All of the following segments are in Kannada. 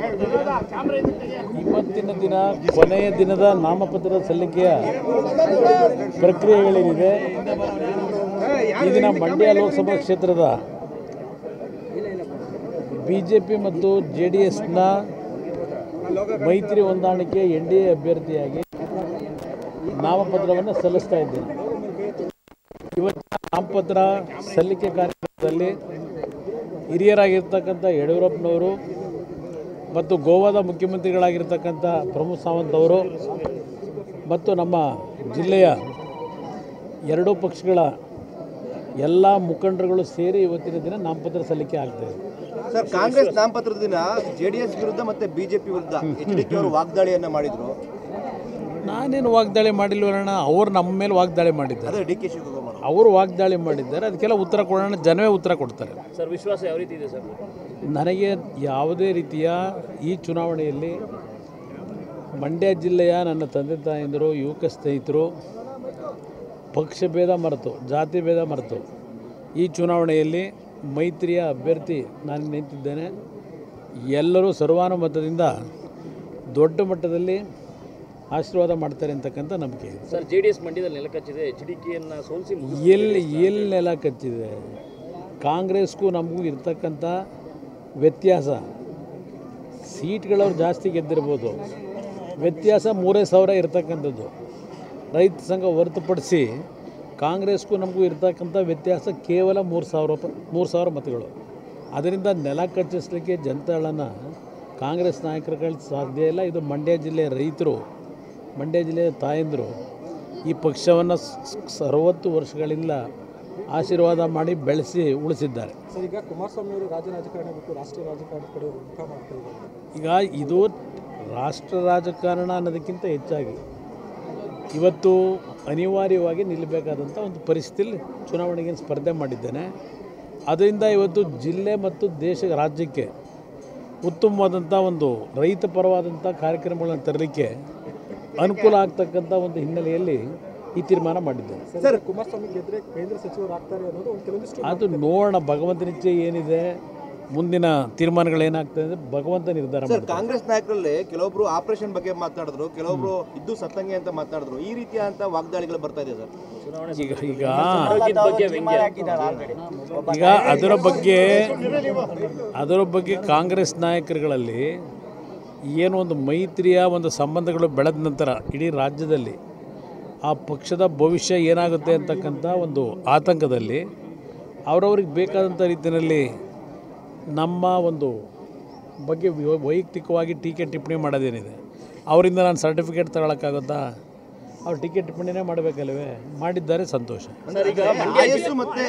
ಇವತ್ತಿನ ದಿನ ಕೊನೆಯ ದಿನದ ನಾಮಪತ್ರ ಸಲ್ಲಿಕೆಯ ಪ್ರಕ್ರಿಯೆಗಳೇನಿದೆ ಈ ದಿನ ಮಂಡ್ಯ ಲೋಕಸಭಾ ಕ್ಷೇತ್ರದ ಬಿ ಜೆ ಪಿ ಮತ್ತು ಜೆ ಡಿ ಎಸ್ನ ಮೈತ್ರಿ ಹೊಂದಾಣಿಕೆ ಎನ್ ಡಿ ಎ ಅಭ್ಯರ್ಥಿಯಾಗಿ ನಾಮಪತ್ರವನ್ನು ಸಲ್ಲಿಸ್ತಾ ಇದ್ದೇನೆ ಇವತ್ತಿನ ನಾಮಪತ್ರ ಸಲ್ಲಿಕೆ ಕಾರ್ಯಕ್ರಮದಲ್ಲಿ ಹಿರಿಯರಾಗಿರ್ತಕ್ಕಂಥ ಯಡಿಯೂರಪ್ಪನವರು ಮತ್ತು ಗೋವಾದ ಮುಖ್ಯಮಂತ್ರಿಗಳಾಗಿರ್ತಕ್ಕಂಥ ಪ್ರಮೋದ್ ಸಾವಂತ್ ಅವರು ಮತ್ತು ನಮ್ಮ ಜಿಲ್ಲೆಯ ಎರಡೂ ಪಕ್ಷಗಳ ಎಲ್ಲ ಮುಖಂಡರುಗಳು ಸೇರಿ ಇವತ್ತಿನ ದಿನ ನಾಮಪತ್ರ ಸಲ್ಲಿಕೆ ಆಗ್ತಾಯಿದೆ ಸರ್ ಕಾಂಗ್ರೆಸ್ ನಾಮಪತ್ರದ ದಿನ ಜೆಡಿಎಸ್ ವಿರುದ್ಧ ಮತ್ತೆ ಬಿಜೆಪಿ ವಿರುದ್ಧ ಎಚ್ ಡಿ ಕೆ ಅವರು ವಾಗ್ದಾಳಿಯನ್ನ ಮಾಡಿದ್ರು ನಾನೇನು ವಾಗ್ದಾಳಿ ಮಾಡಿಲ್ವಲ್ಲ ಅವ್ರು ನಮ್ಮ ಮೇಲೆ ವಾಗ್ದಾಳಿ ಮಾಡಿದ್ದಾರೆ ಅದೇ ಡಿ ಕೆ ಶಿವಕುಮಾರ್ ಅವರು ವಾಗ್ದಾಳಿ ಮಾಡಿದ್ದಾರೆ ಅದಕ್ಕೆಲ್ಲ ಉತ್ತರ ಕೊಡೋಣ ಜನವೇ ಉತ್ತರ ಕೊಡ್ತಾರೆ ಸರ್ ವಿಶ್ವಾಸ ಯಾವ ರೀತಿ ಇದೆ ಸರ್ ನನಗೆ ಯಾವುದೇ ರೀತಿಯ ಈ ಚುನಾವಣೆಯಲ್ಲಿ ಮಂಡ್ಯ ಜಿಲ್ಲೆಯ ನನ್ನ ತಂದೆ ತಾಯಂದಿರು ಯುವಕ ಸ್ನೇಹಿತರು ಪಕ್ಷ ಭೇದ ಮರೆತು ಜಾತಿ ಭೇದ ಮರೆತು ಈ ಚುನಾವಣೆಯಲ್ಲಿ ಮೈತ್ರಿಯ ಅಭ್ಯರ್ಥಿ ನಾನು ನಿಂತಿದ್ದೇನೆ ಎಲ್ಲರೂ ಸರ್ವಾನುಮತದಿಂದ ದೊಡ್ಡ ಮಟ್ಟದಲ್ಲಿ ಆಶೀರ್ವಾದ ಮಾಡ್ತಾರೆ ಅಂತಕ್ಕಂಥ ನಂಬಿಕೆ ಇದೆ ಸರ್ ಜೆ ಡಿ ಎಸ್ ಮಂಡ್ಯದಲ್ಲಿ ನೆಲಕಚ್ಚಿದೆ ಎಚ್ ಡಿ ಕೆಯನ್ನು ಸೋಲಿಸಿ ಎಲ್ಲಿ ಎಲ್ಲಿ ನೆಲ ಕಚ್ಚಿದೆ ಕಾಂಗ್ರೆಸ್ಗೂ ನಮಗೂ ಇರ್ತಕ್ಕಂಥ ವ್ಯತ್ಯಾಸ ಸೀಟ್ಗಳವ್ರು ಜಾಸ್ತಿ ಗೆದ್ದಿರ್ಬೋದು ವ್ಯತ್ಯಾಸ ಮೂರೇ ಸಾವಿರ ಇರ್ತಕ್ಕಂಥದ್ದು ರೈತ ಸಂಘ ಹೊರತುಪಡಿಸಿ ಕಾಂಗ್ರೆಸ್ಗೂ ನಮಗೂ ಇರ್ತಕ್ಕಂಥ ವ್ಯತ್ಯಾಸ ಕೇವಲ ಮೂರು ಸಾವಿರ ಪ ಮೂರು ಸಾವಿರ ಮತಗಳು ಅದರಿಂದ ನೆಲ ಕಚ್ಚಿಸ್ಲಿಕ್ಕೆ ಜನತಾಳನ್ನು ಕಾಂಗ್ರೆಸ್ ನಾಯಕರುಗಳು ಸಾಧ್ಯ ಇಲ್ಲ ಇದು ಮಂಡ್ಯ ಜಿಲ್ಲೆಯ ರೈತರು ಮಂಡ್ಯ ಜಿಲ್ಲೆಯ ತಾಯಂದರು ಈ ಪಕ್ಷವನ್ನು ಅರವತ್ತು ವರ್ಷಗಳಿಂದ ಆಶೀರ್ವಾದ ಮಾಡಿ ಬೆಳೆಸಿ ಉಳಿಸಿದ್ದಾರೆ ಸರ್ ಈಗ ಕುಮಾರಸ್ವಾಮಿ ಅವರು ರಾಜ್ಯ ರಾಜಕಾರಣ ಬಿಟ್ಟು ರಾಷ್ಟ್ರೀಯ ರಾಜಕಾರಣ ಕಡೆ ಮುಖ ಮಾಡ್ತಾ ಇದ್ದಾರೆ ಈಗ ಇದು ರಾಷ್ಟ್ರ ರಾಜಕಾರಣ ಅನ್ನೋದಕ್ಕಿಂತ ಹೆಚ್ಚಾಗಿ ಇವತ್ತು ಅನಿವಾರ್ಯವಾಗಿ ನಿಲ್ಲಬೇಕಾದಂಥ ಒಂದು ಪರಿಸ್ಥಿತಿಯಲ್ಲಿ ಚುನಾವಣೆಗೆ ಸ್ಪರ್ಧೆ ಮಾಡಿದ್ದೇನೆ ಅದರಿಂದ ಇವತ್ತು ಜಿಲ್ಲೆ ಮತ್ತು ದೇಶ ರಾಜ್ಯಕ್ಕೆ ಉತ್ತಮವಾದಂಥ ಒಂದು ರೈತ ಪರವಾದಂಥ ಕಾರ್ಯಕ್ರಮಗಳನ್ನು ತರಲಿಕ್ಕೆ ಅನುಕೂಲ ಆಗ್ತಕ್ಕಂಥ ಒಂದು ಹಿನ್ನೆಲೆಯಲ್ಲಿ ಈ ತೀರ್ಮಾನ ಮಾಡಿದ್ದೇನೆ ಸರ್ ಕುಮಾರಸ್ವಾಮಿ ಗೆದ್ರೆ ಕೇಂದ್ರ ಸಚಿವರು ಆಗ್ತಾರೆ ಅನ್ನೋದು ಒಂದು ಕೆಲವೊಂದಿಷ್ಟು ಅದು ನೋಡೋಣ ಭಗವಂತನ ಇಚ್ಛೆ ಏನಿದೆ ಮುಂದಿನ ತೀರ್ಮಾನಗಳೇನಾಗ್ತದೆ ಅಂದರೆ ಭಗವಂತ ನಿರ್ಧಾರ ಸರ್ ಮಾಡ್ತಾನೆ ಕಾಂಗ್ರೆಸ್ ನಾಯಕರಲ್ಲಿ ಕೆಲವೊಬ್ರು ಆಪರೇಷನ್ ಬಗ್ಗೆ ಮಾತನಾಡಿದ್ರು ಕೆಲವೊಬ್ರು ಇದ್ದು ಸತ್ತಂಗೆ ಅಂತ ಮಾತನಾಡಿದ್ರು ಈ ರೀತಿಯಾದಂತ ವಾಗ್ದಾಳಿಗಳು ಬರ್ತಾ ಇದೆ ಸರ್ ಈಗ ಈಗ ಆರೋಗ್ಯದ ಬಗ್ಗೆ ವ್ಯಂಗ್ಯ ಈಗ ಅದರ ಬಗ್ಗೆ ಅದರ ಬಗ್ಗೆ ಕಾಂಗ್ರೆಸ್ ನಾಯಕರುಗಳಲ್ಲಿ ಏನು ಒಂದು ಮೈತ್ರಿಯ ಒಂದು ಸಂಬಂಧಗಳು ಬೆಳೆದ ನಂತರ ಇಡೀ ರಾಜ್ಯದಲ್ಲಿ ಆ ಪಕ್ಷದ ಭವಿಷ್ಯ ಏನಾಗುತ್ತೆ ಅಂತಕ್ಕಂಥ ಒಂದು ಆತಂಕದಲ್ಲಿ ಅವರವ್ರಿಗೆ ಬೇಕಾದಂಥ ರೀತಿಯಲ್ಲಿ ನಮ್ಮ ಒಂದು ಬಗ್ಗೆ ವೈ- ವೈಯಕ್ತಿಕವಾಗಿ ಟೀಕೆ ಟಿಪ್ಪಣಿ ಮಾಡೋದೇನಿದೆ ಅವರಿಂದ ನಾನು ಸರ್ಟಿಫಿಕೇಟ್ ತಗೊಳಕ್ಕಾಗುತ್ತಾ ಅವ್ರು ಟೀಕೆ ಟಿಪ್ಪಣಿನೇ ಮಾಡಬೇಕಲ್ವೇ ಮಾಡಿದ್ದಾರೆ ಸಂತೋಷ ಆಯಸ್ಸು ಮತ್ತೆ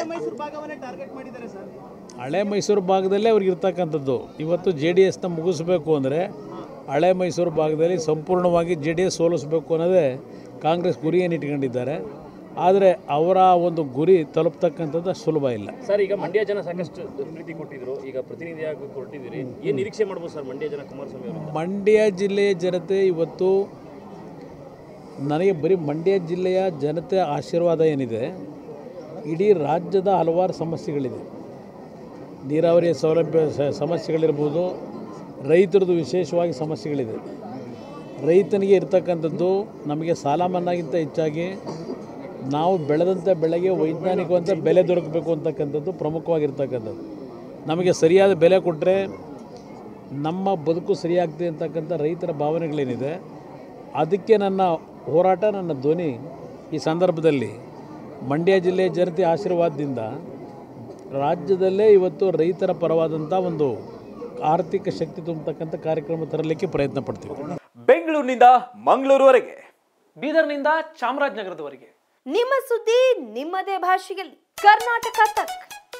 ಹಳೆ ಮೈಸೂರು ಭಾಗದಲ್ಲೇ ಅವ್ರಿಗೆ ಇರ್ತಕ್ಕಂಥದ್ದು ಇವತ್ತು ಜೆ ಡಿ ಎಸ್ನ ಮುಗಿಸ್ಬೇಕು ಅಂದರೆ ಹಳೆ ಮೈಸೂರು ಭಾಗದಲ್ಲಿ ಸಂಪೂರ್ಣವಾಗಿ ಜೆ ಡಿ ಎಸ್ ಸೋಲಿಸಬೇಕು ಅನ್ನೋದೇ ಕಾಂಗ್ರೆಸ್ ಗುರಿಯನ್ನು ಇಟ್ಕೊಂಡಿದ್ದಾರೆ ಆದರೆ ಅವರ ಒಂದು ಗುರಿ ತಲುಪ್ತಕ್ಕಂಥದ್ದು ಅಷ್ಟು ಸುಲಭ ಇಲ್ಲ ಸರ್ ಈಗ ಮಂಡ್ಯ ಜನ ಸಾಕಷ್ಟು ಪ್ರೀತಿ ಕೊಟ್ಟಿದ್ರು ಈಗ ಪ್ರತಿನಿಧಿಯಾಗಿ ಕೊಟ್ಟಿದ್ದೀರಿ ಏನು ನಿರೀಕ್ಷೆ ಮಾಡ್ಬೋದು ಸರ್ ಮಂಡ್ಯ ಜನ ಕುಮಾರಸ್ವಾಮಿ ಅವರಿಂದ ಮಂಡ್ಯ ಜಿಲ್ಲೆಯ ಜನತೆ ಇವತ್ತು ನನಗೆ ಬರೀ ಮಂಡ್ಯ ಜಿಲ್ಲೆಯ ಜನತೆ ಆಶೀರ್ವಾದ ಏನಿದೆ ಇಡೀ ರಾಜ್ಯದ ಹಲವಾರು ಸಮಸ್ಯೆಗಳಿದೆ ನೀರಾವರಿಯ ಸೌಲಭ್ಯ ಸ- ಸಮಸ್ಯೆಗಳಿರ್ಬೋದು ರೈತರದ್ದು ವಿಶೇಷವಾಗಿ ಸಮಸ್ಯೆಗಳಿದೆ ರೈತನಿಗೆ ಇರ್ತಕ್ಕಂಥದ್ದು ನಮಗೆ ಸಾಲ ಮನ್ನಾಗಿಂತ ಹೆಚ್ಚಾಗಿ ನಾವು ಬೆಳೆದಂಥ ಬೆಳೆಗೆ ವೈಜ್ಞಾನಿಕವಂತ ಬೆಲೆ ದೊರಕಬೇಕು ಅಂತಕ್ಕಂಥದ್ದು ಪ್ರಮುಖವಾಗಿರ್ತಕ್ಕಂಥದ್ದು ನಮಗೆ ಸರಿಯಾದ ಬೆಲೆ ಕೊಟ್ಟರೆ ನಮ್ಮ ಬದುಕು ಸರಿಯಾಗ್ತದೆ ಅಂತಕ್ಕಂಥ ರೈತರ ಭಾವನೆಗಳೇನಿದೆ ಅದಕ್ಕೆ ನನ್ನ ಹೋರಾಟ ನನ್ನ ಧ್ವನಿ ಈ ಸಂದರ್ಭದಲ್ಲಿ ಮಂಡ್ಯ ಜಿಲ್ಲೆಯ ಜನತೆ ಆಶೀರ್ವಾದದಿಂದ ರಾಜ್ಯದಲ್ಲೇ ಇವತ್ತು ರೈತರ ಪರವಾದಂಥ ಒಂದು ಆರ್ಥಿಕ ಶಕ್ತಿ ತುಂಬತಕ್ಕಂಥ ಕಾರ್ಯಕ್ರಮ ತರಲಿಕ್ಕೆ ಪ್ರಯತ್ನ ಪಡ್ತೀವಿ ಬೆಂಗಳೂರಿನಿಂದ ಮಂಗಳೂರುವರೆಗೆ ಬೀದರ್ನಿಂದ ಚಾಮರಾಜನಗರದವರೆಗೆ ನಿಮ್ಮ ಸುದ್ದಿ ನಿಮ್ಮದೇ ಭಾಷೆಯಲ್ಲಿ ಕರ್ನಾಟಕ ತಕ್